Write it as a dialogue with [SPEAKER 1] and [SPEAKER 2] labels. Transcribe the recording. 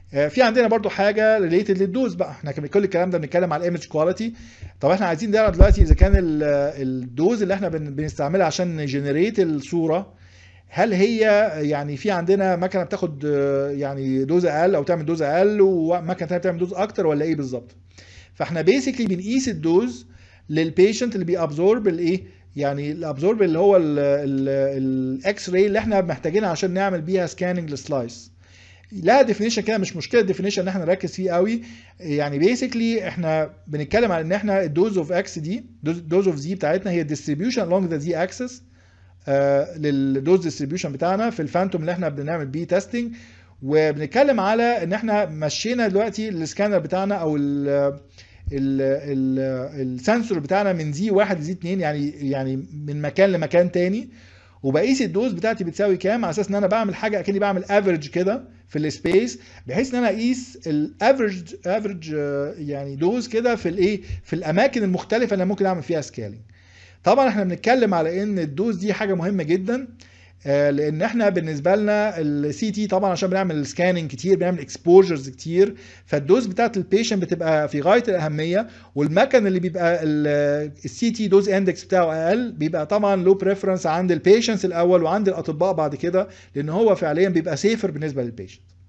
[SPEAKER 1] آه، في عندنا برضو حاجه ريليتد للدوز بقى احنا كان كل الكلام ده بنتكلم على الايمج كواليتي طب احنا عايزين نعرف دلوقتي اذا كان ال- الدوز اللي احنا بن- بنستعملها عشان نجنريت الصوره هل هي يعني في عندنا مكنه بتاخد آه، يعني دوز اقل او تعمل دوز اقل ومكنه تانيه بتعمل دوز اكتر ولا ايه بالظبط فاحنا بيسكلي بنقيس الدوز للبيشنت اللي بيابزورب الايه يعني الابزورب اللي هو الاكس راي اللي احنا محتاجينها عشان نعمل بيها سكاننج للسلايس لها ديفينيشن كده مش مشكله الديفينيشن ان احنا نركز فيه قوي يعني بيسكلي احنا بنتكلم على ان احنا الدوز اوف اكس دي دوز اوف زي بتاعتنا هي الديستريبيوشن along ذا زي اكسس للدوز ديستريبيوشن بتاعنا في الفانتوم اللي احنا بنعمل بيه تيستنج وبنتكلم على ان احنا مشينا دلوقتي السكانر بتاعنا او ال ال ال السنسور بتاعنا من زي واحد لزي اتنين يعني يعني من مكان لمكان تاني وبقيس الدوز بتاعتي بتساوي كام على اساس ان انا بعمل حاجه اكني بعمل افريج كده في السبيس بحيث ان انا اقيس الافريج افريج يعني دوز كده في الايه في الاماكن المختلفه اللي أنا ممكن اعمل فيها سكالينج طبعا احنا بنتكلم على ان الدوز دي حاجه مهمه جدا آه، لان احنا بالنسبه لنا السي تي طبعا عشان بنعمل سكاننج كتير بنعمل اكسبوجرز كتير فالدوز بتاعت البيشنت بتبقى في غايه الاهميه والمكان اللي بيبقى السي تي دوز اندكس بتاعه اقل بيبقى طبعا له بريفرنس عند البيشنتس الاول وعند الاطباء بعد كده لان هو فعليا بيبقى سيفر بالنسبه للبيشنت